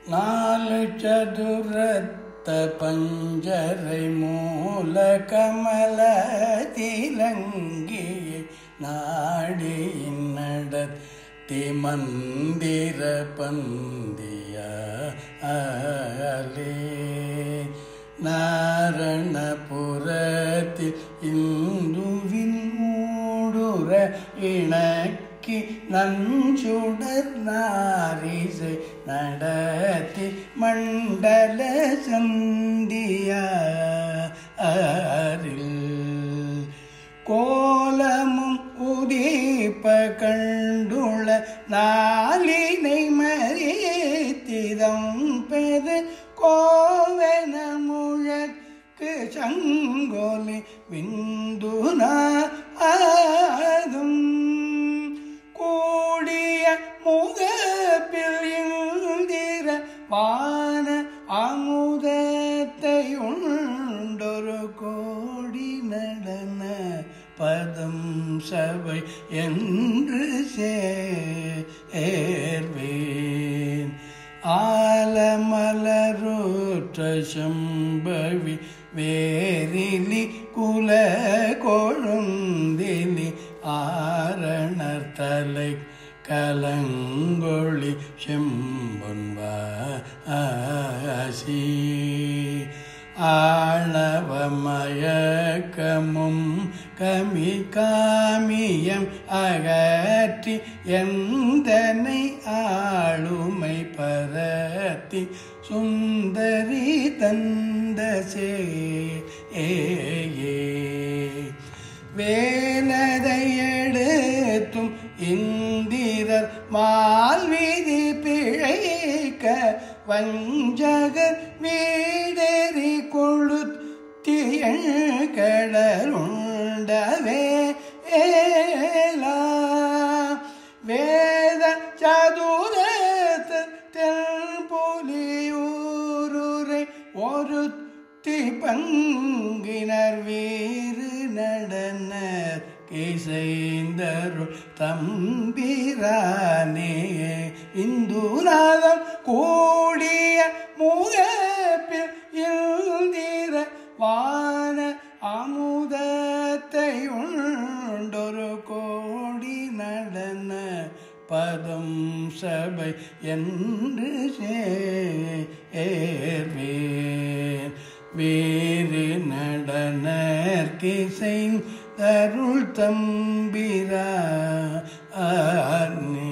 நாலு சதுரத்த பஞ்சரை மூல கமல திலங்கியை நாடியின் நடத்தி மந்திர பந்தியா ஆலே நாரணபுரத்தில் இந்துவின் மூடுற இணக்கி நஞ்சுடர் நாரிசை நடத்தி மண்டல சந்தியா கோலமும் உதீப்ப கண்டுள நாளினை மறித்திதம் பெரு கோவன முழக்கு சங்கோலி விந்துனாதும் கூடிய முகப்பில் இந்திர வான அமுதத்தை உண்டொரு கோடி நடன பதம் சபை என்று சேர்வேன் ஆலமலருற்ற சம்பவி வேரிலி குல கொழுந்திலி ஆரணர் தலை கலங்கொளி செம்பொன்வாசி ஆணவமயக்கமும் கமி காமியம் அகற்றி எந்தனை ஆளுமை பரத்தி சுந்தரி தந்தசே ஏ வேலதை எடுத்தும் இந்திரர் மால்வீதி பிழைக்க வஞ்சகர் வீடேறி கொளுத்தியழ்கடலுண்டவே ஏலா வேத சதுரத்தில் புலியூருரை ஒருத்தி பங்கினர் வீறு நடனர் இசைந்தருள் தம்பிரானே இந்துநாதம் கூடிய முகப்பில் இந்திர வான அமுதத்தை உண்டொரு கோடி நடன பதம் சபை என்று சேர்வேன் வேறு நடனர்கிசை தருள் தம்பிரா ஆனே